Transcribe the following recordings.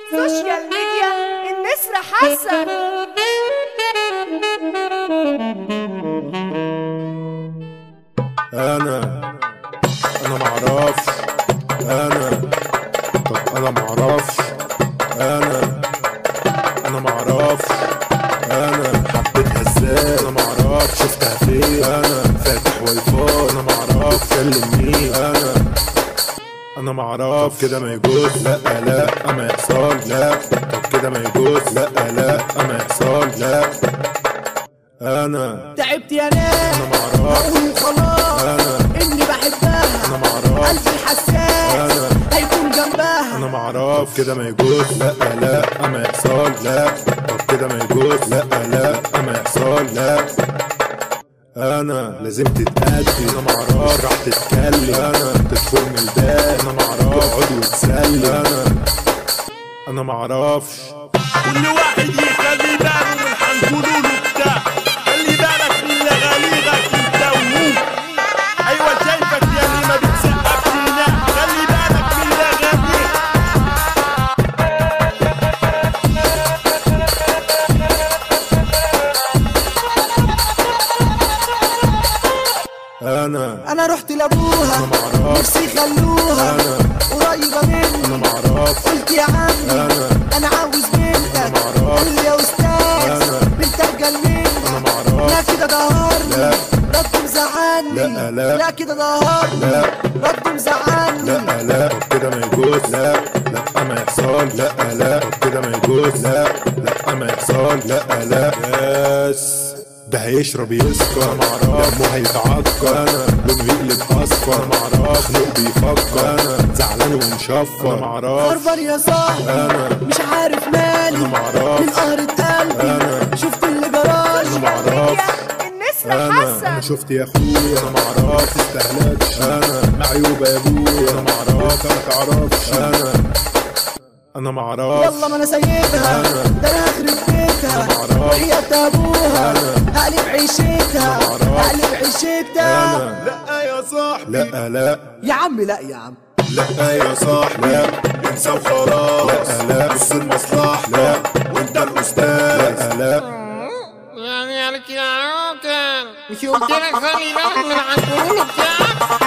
سوشيال ميديا النسر حسن انا انا معرفش انا طب انا معرفش انا انا معرفش انا حبيتها ازاي انا معرفش شفتها فين انا فاتح واي فاي انا معرفش بتكلم مين انا انا معرفش كده ما يجوز لا لا ما يحصل لا طب كده ما يجوز لا لا ما يحصل لا انا تعبت يا ناس انا معرفش اقول خلاص انا اني بحبها انا معرفش قلبي الحساس انا هيكون جنبها انا معرفش كده ما يجوز لا لا ما يحصل لا طب كده ما يجوز لا لا ما يحصل لا انا لازم تتأدي انا معرفش راح تتكلم انا تدخل من الباب انا معرفش تقعد وتسلم انا انا معرفش كل واحد يخلي باله من حنقولوا له بتاع خلي بالك من لغاليغك انت وهو ايوه شايفك يا اللي ما بتسقف فينا خلي بالك من لغاليغك انا انا رحت لابوها انا معرفش نفسي خلوها انا قريبة انا مني معرفش قلت يا عمي انا انا عاوز بنتك أنا معرفش. قال لي يا استاذ أنا. بنت ارجل مني انا معرفش لا كده ظهرني لا. رد مزعلني لا، لا. لا كده ظهرني لا. رد مزعلني لا لا طب كده ما يجوز لا لا ما يحصل لا لا طب كده ما يجوز لا لا ما يحصل لا لا بس ده هيشرب يسكر معرفش دمه هيتعكر انا لونه يقلب اصفر معرفش خلقه بيفكر انا زعلان ومشفر معرفش خربان يا صاحبي انا مش عارف مالي أنا معرفش. من قهرة قلبي أنا. شفت اللي جرالي انا معرفش النسر انا انا حسن شفت يا اخويا انا معرفش تستهلكش انا معيوبه يا ابويا انا معرفش ما تعرفش انا انا معرفش يلا ما انا سايبها أنا. ده انا هخرب بيتها معرفش. وحياة ابوها أنا. هقلب عيشتها معرفش. هقلب عيشتها انا لا يا صاحبي لا لا يا عم لا يا عم لا يا صاحبي لا انسى وخلاص لا لا بص المصلحة لا وانت الاستاذ لا لا يعني عليك يا عوكل مش قلت لك خلي بالك من العنقرون بتاعك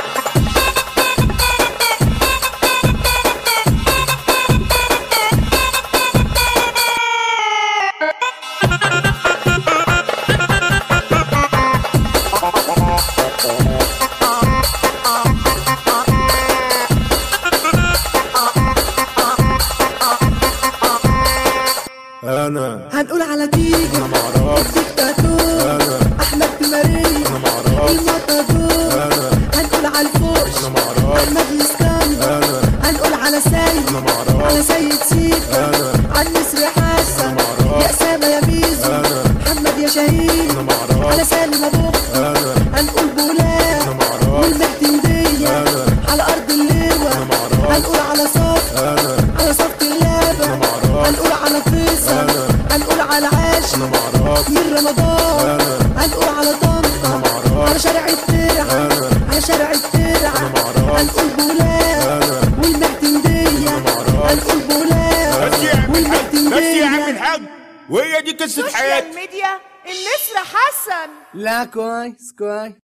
انا هنقول على تيجي انا معرفش ديكتاتور انا احمد تمارين انا معرفش المطادور انا هنقول على الفوش انا معرفش احمد الاسكندر انا هنقول على سيد انا معرفش على سيد سيكا انا على النسر حسن أنا معرفش. يا اسامه يا بيزو أنا. محمد يا شهيد انا معرفش على سالم ابو انا هنقول بولاق انا معرفش والمهدندية أنا. على أرض اللواء أنا معرفش. هنقول على صف انا على صف اللابة أنا معرفش. هنقول على فيصل أنا. هنقول على عاشر انا معرفش من رمضان أنا. هنقول على طنطا أنا معرفش. على شارع الترعة أنا. على شارع الترعة أنا معرفش. هنقول بولاق أنا. والمهدندية أنا معرفش. هنقول بولاق بس يا عم الحاج بس يا عم والمهدندية الحاج وهي دي قصة حياتي سوشيال ميديا النسر حسن لا كويس كويس